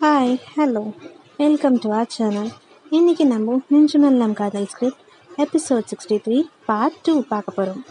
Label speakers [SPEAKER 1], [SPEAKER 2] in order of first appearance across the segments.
[SPEAKER 1] hi hello welcome to our channel இன்றைக்கி நம்ம Nenjumellam Kadhal script episode sixty three part two பார்க்க போகிறோம்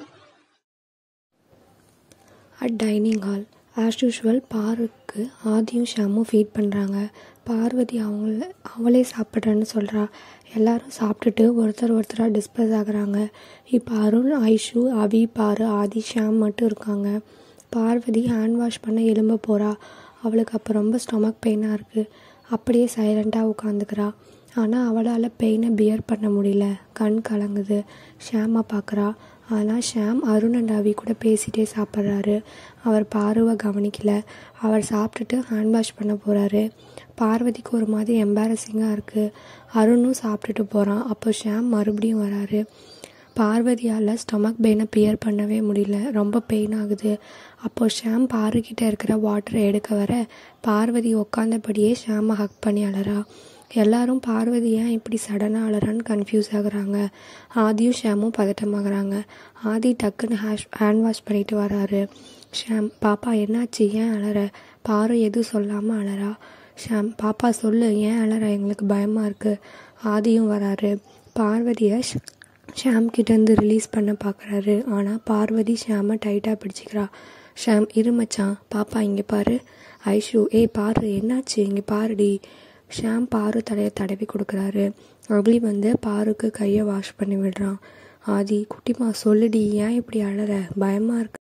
[SPEAKER 2] at dining hall as usual பாருக்கு ஆதியும் ஷாமும் ஃபீட் பண்ணுறாங்க பார்வதி அவங்கள அவளே சாப்பிட்றேன்னு சொல்கிறா எல்லாரும் சாப்பிட்டுட்டு ஒருத்தர் ஒருத்தராக டிஸ்பஸ் ஆகுறாங்க இப்போ அருண் ஐஷு அவி பாரு ஆதி ஷாம் மட்டும் இருக்காங்க பார்வதி ஹேண்ட் வாஷ் பண்ண எலும்ப போகிறா அவளுக்கு அப்போ ரொம்ப ஸ்டொமக் பெயினாக இருக்குது அப்படியே சைலண்ட்டாக உட்காந்துக்கிறா ஆனால் அவளால் பெயினை பியர் பண்ண முடியல கண் கலங்குது ஷாமை பார்க்குறா ஆனால் ஷாம் அருண் அண்ட் அவி கூட பேசிகிட்டே சாப்பிட்றாரு அவர் பார்வை கவனிக்கல அவர் சாப்பிட்டுட்டு ஹேண்ட் வாஷ் பண்ண போகிறாரு பார்வதிக்கு ஒரு மாதிரி எம்பாரசிங்காக இருக்குது அருணும் சாப்பிட்டுட்டு போகிறான் அப்போ ஷாம் மறுபடியும் வராரு பார்வதியால் ஸ்டொமக் பெயினை பியர் பண்ணவே முடியல ரொம்ப பெயின் ஆகுது அப்போ ஷாம் பாருக்கிட்ட இருக்கிற வாட்டரை எடுக்க வர பார்வதி உட்காந்தபடியே ஷாமை ஹக் பண்ணி அழறா எல்லாரும் பார்வதி ஏன் இப்படி சடனாக அழறான்னு கன்ஃபியூஸ் ஆகுறாங்க ஆதியும் ஷாமும் பதட்டமாகறாங்க ஆதி டக்குன்னு ஹேஷ் ஹேண்ட் வாஷ் பண்ணிட்டு வராரு ஷாம் பாப்பா என்னாச்சு ஏன் அழற பாரு எதுவும் சொல்லாமல் அழறா ஷாம் பாப்பா சொல்லு ஏன் அழற எங்களுக்கு பயமாக இருக்குது ஆதியும் வராரு பார்வதியை ஷ்- ஷாம் கிட்டேருந்து ரிலீஸ் பண்ண பார்க்குறாரு ஆனால் பார்வதி ஷாமை டைட்டாக பிடிச்சிக்கிறா ஷாம் இரு மச்சான் பாப்பா இங்கே பாரு ஐஷு ஏய் பாரு என்னாச்சு இங்கே பாருடி ஷாம் பாரு தலையை தடவி கொடுக்குறாரு அகலி வந்து பாருக்கு கையை வாஷ் பண்ணி விடுறான் ஆதி குட்டிமா சொல்லுடி ஏன் இப்படி அழற பயமாக இருக்கு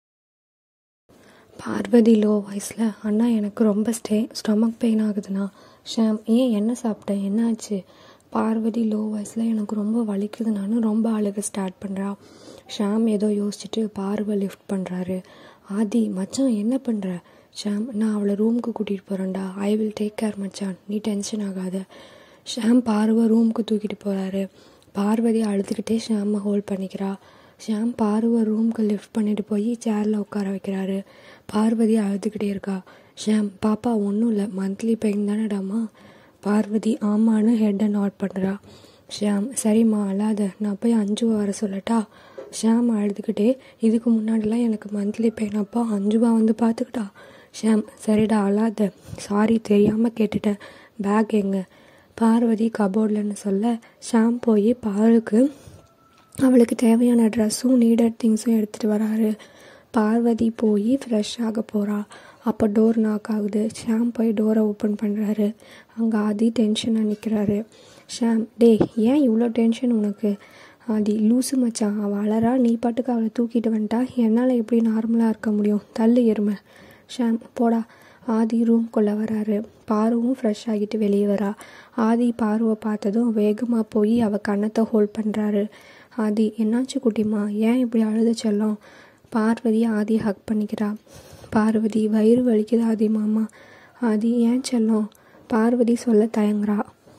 [SPEAKER 2] பார்வதி லோ வாய்ஸில் அண்ணா எனக்கு ரொம்ப ஸ்டே ஸ்டொமக் பெயின் ஆகுதுண்ணா ஷாம் ஏன் என்ன சாப்பிட்டேன் என்னாச்சு பார்வதி லோ வாய்ஸில் எனக்கு ரொம்ப வலிக்குதுனான்னு ரொம்ப அழுக ஸ்டார்ட் பண்ணுறா ஷாம் ஏதோ யோசிச்சுட்டு பார்வை லிஃப்ட் பண்ணுறாரு ஆதி மச்சான் என்ன பண்ணுற ஷாம் நான் அவளை ரூமுக்கு கூட்டிகிட்டு போகிறேன்டா ஐ வில் டேக் கேர் மச்சான் நீ டென்ஷன் ஆகாத ஷாம் பார்வை ரூமுக்கு தூக்கிட்டு போகிறாரு பார்வதி அழுதுகிட்டே ஷாமை ஹோல்ட் பண்ணிக்கிறா ஷாம் பார்வை ரூமுக்கு லிஃப்ட் பண்ணிட்டு போய் சேரில் உட்கார வைக்கிறாரு பார்வதி அழுதுகிட்டே இருக்கா ஷாம் பாப்பா ஒன்றும் இல்லை மந்த்லி பெயின் தானடாமா பார்வதி ஆமான்னு ஹெட்டை நாட் பண்ணுறா ஷாம் சரிம்மா அழாத நான் போய் அஞ்சுவா வர சொல்லட்டா ஷாம் அழுதுகிட்டே இதுக்கு முன்னாடிலாம் எனக்கு மந்த்லி பெயின் அப்போ அஞ்சுவா வந்து பார்த்துக்கிட்டா ஷாம் சரிடா அழாத சாரி தெரியாமல் கேட்டுட்டேன் பேக் எங்க பார்வதி கபோர்ட்லன்னு சொல்ல ஷாம் போய் பாருக்கு அவளுக்கு தேவையான ட்ரெஸ்ஸும் நீடட் திங்ஸும் எடுத்துகிட்டு வராரு பார்வதி போய் ஃப்ரெஷ் ஆக போகிறா அப்போ டோர் நாக் ஆகுது ஷாம் போய் டோரை ஓப்பன் பண்ணுறாரு அங்கே ஆதி டென்ஷனாக நிற்கிறாரு ஷாம் டேய் ஏன் இவ்வளோ டென்ஷன் உனக்கு ஆதி லூசு மச்சான் அவள் அழறா நீ பாட்டுக்கு அவளை தூக்கிட்டு வந்துட்டா என்னால் எப்படி நார்மலாக இருக்க முடியும் தள்ளு எருமை ஷாம் போடா ஆதி ரூம்குள்ளே வராரு பாருவும் ஃப்ரெஷ் ஆகிட்டு வெளியே வரா ஆதி பாருவை பார்த்ததும் வேகமாக போய் அவள் கன்னத்தை ஹோல்ட் பண்ணுறாரு ஆதி என்னாச்சு குட்டிமா ஏன் இப்படி அழுத செல்லம் பார்வதி ஆதி ஹக் பண்ணிக்கிறா பார்வதி வயிறு வலிக்குது ஆதி மாமா ஆதி ஏன் செல்லம் பார்வதி சொல்ல தயங்குறா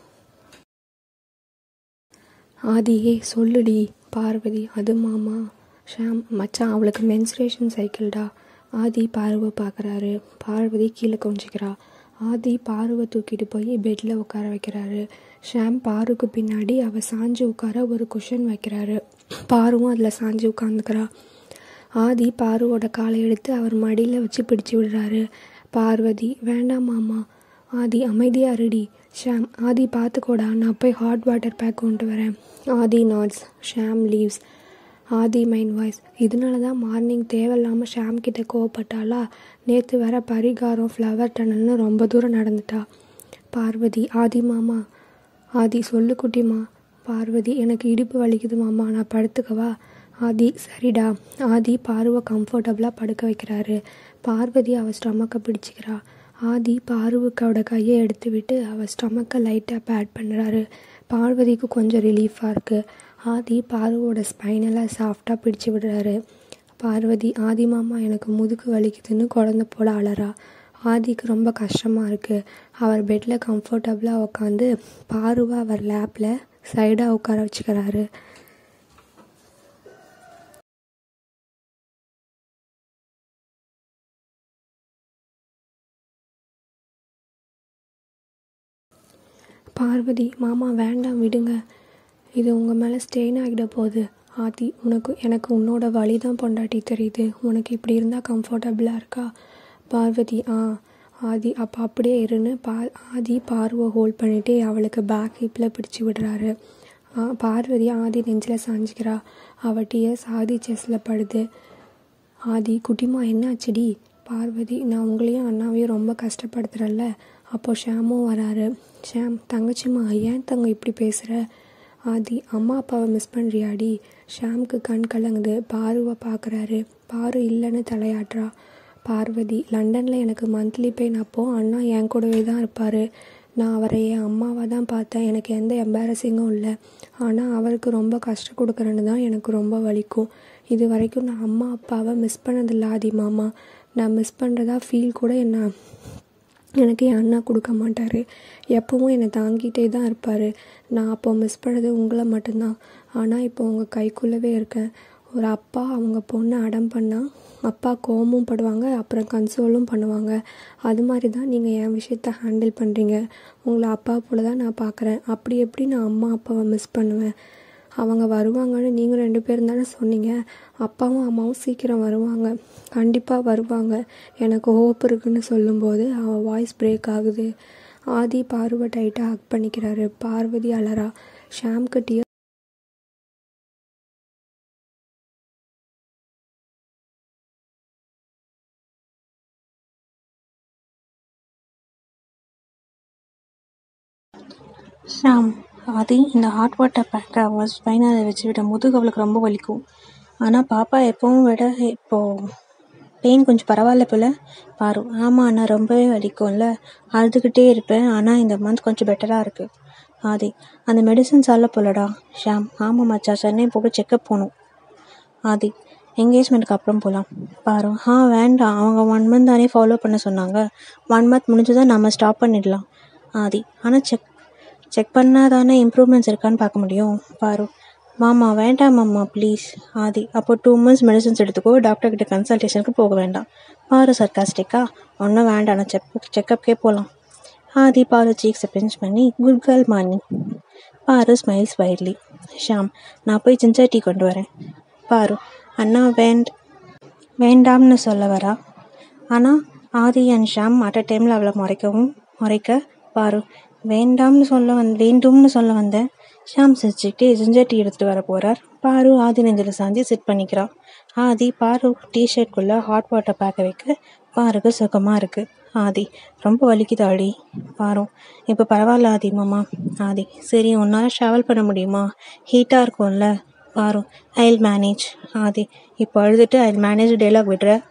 [SPEAKER 2] ஆதியே சொல்லுடி பார்வதி அது மாமா ஷாம் மச்சான் அவளுக்கு மென்ஸ்ட்ரேஷன் சைக்கிள்டா ஆதி பார்வை பார்க்குறாரு பார்வதி கீழே கொஞ்சிக்கிறா ஆதி பார்வை தூக்கிட்டு போய் பெட்டில் உட்கார வைக்கிறாரு ஷாம் பாருக்கு பின்னாடி அவள் சாஞ்சு உட்கார ஒரு குஷன் வைக்கிறாரு பாருவும் அதில் சாஞ்சு உட்காந்துக்கிறா ஆதி பாருவோட காலை எடுத்து அவர் மடியில் வச்சு பிடிச்சு விடுறாரு பார்வதி வேண்டாம் மாமா ஆதி அமைதியாக இருடி ஷாம் ஆதி பார்த்துக்கோடா நான் போய் ஹாட் வாட்டர் பேக் கொண்டு வரேன் Adhi nods Sham leaves Adhi mind voice இதனால தான் மார்னிங் தேவையில்லாமல் ஷாம் கிட்ட கோவப்பட்டாளா நேற்று வேற பரிகாரம் ஃப்ளவர் டனல்னு ரொம்ப தூரம் நடந்துட்டா பார்வதி ஆதி மாமா ஆதி சொல்லு குட்டிமா பார்வதி எனக்கு இடுப்பு வலிக்குது மாமா நான் படுத்துக்கவா ஆதி சரிடா ஆதி பார்வை கம்ஃபர்டபுளாக படுக்க வைக்கிறாரு பார்வதி அவள் ஸ்டொமக்கை பிடிச்சிக்கிறா ஆதி பார்வுக்கோட கையை எடுத்து விட்டு அவள் ஸ்டொமக்கை லைட்டாக பேட் பண்ணுறாரு பார்வதிக்கு கொஞ்சம் ரிலீஃபாக இருக்குது ஆதி பார்வோட ஸ்பைனெல்லாம் சாஃப்டாக பிடிச்சு விடுறாரு பார்வதி ஆதி மாமா எனக்கு முதுகு வலிக்குதுன்னு குழந்த போல அலறா ஆதிக்கு ரொம்ப கஷ்டமாக இருக்குது அவர் பெட்டில் கம்ஃபர்டபுளாக உட்காந்து பாருவா அவர் லேப்பில் சைடாக உட்கார வச்சுக்கிறாரு பார்வதி மாமா வேண்டாம் விடுங்க இது உங்கள் மேலே ஸ்டெயின் ஆகிட போகுது ஆதி உனக்கு எனக்கு உன்னோட வழி தான் பொண்டாட்டி தெரியுது உனக்கு இப்படி இருந்தால் கம்ஃபர்டபுளாக இருக்கா பார்வதி ஆ ஆதி அப்போ அப்படியே இருன்னு பா ஆதி பார்வை ஹோல்ட் பண்ணிட்டு அவளுக்கு பேக் ஹிப்பில் பிடிச்சி விடுறாரு ஆ, பார்வதி ஆதி நெஞ்சில் சாஞ்சிக்கிறா அவள் டிஎஸ் ஆதி செஸ்ஸில் படுது ஆதி குட்டிமா என்னாச்சுடி பார்வதி நான் உங்களையும் அண்ணாவையும் ரொம்ப கஷ்டப்படுத்துகிறேன்ல அப்போ ஷாமும் வராரு ஷாம் தங்கச்சிம்மா ஏன் தங்க இப்படி பேசுகிற ஆதி அம்மா அப்பாவை மிஸ் பண்ணுறியாடி ஷாமுக்கு கண் கலங்குது பாருவை பார்க்குறாரு பாரு இல்லைன்னு தலையாட்டுறா பார்வதி லண்டனில் எனக்கு மந்த்லி பெயின் அப்போ அண்ணா என் கூடவே தான் இருப்பார் நான் அவரை என் அம்மாவாக தான் பார்த்தேன் எனக்கு எந்த எம்பாரசிங்கும் இல்லை ஆனால் அவருக்கு ரொம்ப கஷ்டம் கொடுக்குறேன்னு தான் எனக்கு ரொம்ப வலிக்கும் இது வரைக்கும் நான் அம்மா அப்பாவை மிஸ் பண்ணதில்ல ஆதி மாமா நான் மிஸ் பண்ணுறதா ஃபீல் கூட என்ன எனக்கு என் அண்ணா கொடுக்க மாட்டார் எப்பவும் என்னை தாங்கிட்டே தான் இருப்பார் நான் அப்போ மிஸ் பண்ணது உங்களை மட்டும்தான் ஆனால் இப்போ உங்கள் கைக்குள்ளவே இருக்கேன் ஒரு அப்பா அவங்க பொண்ணை அடம் பண்ணால் அப்பா கோபமும் படுவாங்க அப்புறம் கன்சோலும் பண்ணுவாங்க அது மாதிரி தான் நீங்கள் என் விஷயத்த ஹேண்டில் பண்ணுறீங்க உங்களை அப்பா போல தான் நான் பார்க்குறேன் அப்படி எப்படி நான் அம்மா அப்பாவை மிஸ் பண்ணுவேன் அவங்க வருவாங்கன்னு நீங்கள் ரெண்டு பேரும் தானே சொன்னீங்க அப்பாவும் அம்மாவும் சீக்கிரம் வருவாங்க கண்டிப்பாக வருவாங்க எனக்கு ஹோப் இருக்குன்னு சொல்லும்போது அவன் வாய்ஸ் பிரேக் ஆகுது ஆதி பார்வை டைட்டாக ஹக் பண்ணிக்கிறாரு பார்வதி அலறா ஷாம்க்கு டியர்
[SPEAKER 1] ஷாம் ஆதி இந்த ஹாட் வாட்டர் பேக்கை அவள் ஸ்பைனரை வச்சு விட முதுகு அவளுக்கு ரொம்ப வலிக்கும் ஆனால் பாப்பா எப்பவும் விட இப்போது பெயின் கொஞ்சம் பரவாயில்ல போல பாரு ஆமாம் அண்ணா ரொம்பவே வலிக்கும்ல அழுதுகிட்டே இருப்பேன் ஆனால் இந்த மந்த் கொஞ்சம் பெட்டராக இருக்குது ஆதி அந்த மெடிசன் சால போலடா ஷாம் ஆமாம் மச்சா சென்னை போக செக்கப் போகணும் ஆதி என்கேஜ்மெண்ட்டுக்கு அப்புறம் போகலாம் பாரு ஆ வேண்டாம் அவங்க ஒன் மந்த் தானே ஃபாலோ பண்ண சொன்னாங்க ஒன் மந்த் முடிஞ்சதான் நம்ம ஸ்டாப் பண்ணிடலாம் ஆதி ஆனால் செக் செக் பண்ணால் தானே இம்ப்ரூவ்மெண்ட்ஸ் இருக்கான்னு பார்க்க முடியும் பாரு மாமா வேண்டாம் மாமா ப்ளீஸ் ஆதி அப்போ டூ மந்த்ஸ் மெடிசன்ஸ் எடுத்துக்கோ டாக்டர் கிட்ட கன்சல்டேஷனுக்கு போக வேண்டாம் பாரு சர்க்காஸ்டிக்கா ஒன்றும் வேண்டாம் நான் செக் செக்கப்கே போகலாம் ஆதி பாரு சீக்ஸை பிஞ்ச் பண்ணி good girl morning Paru smiles widely Sham நான் போய் ஜிஞ்சர் டீ கொண்டு வரேன் பாரு அண்ணா வேண்ட் வேண்டாம்னு சொல்ல வரா ஆனால் Adhi and Sham at a டைமில் அவளை முறைக்கவும் முறைக்க பாரு வேண்டாம்னு சொல்ல வந் வேண்டும்னு சொல்ல வந்தேன் ஷாம் சிரிச்சுக்கிட்டே ஜிஞ்சர் டீ எடுத்துகிட்டு வர போகிறார் பாரு ஆதி நெஞ்சில் சாஞ்சி சிட் பண்ணிக்கிறான் ஆதி பாரு டிஷர்ட்குள்ளே ஹாட் வாட்டர் பேக்க வைக்க பாருக்கு சுகமாக இருக்குது ஆதி ரொம்ப வலிக்குதாடி பாரு இப்போ பரவாயில்ல ஆதி மாமா ஆதி சரி உன்னால் ட்ராவல் பண்ண முடியுமா ஹீட்டாக இருக்கும்ல பாரு ஐல் மேனேஜ் ஆதி இப்போ அழுதுட்டு ஐல் மேனேஜ் டைலாக் விடுற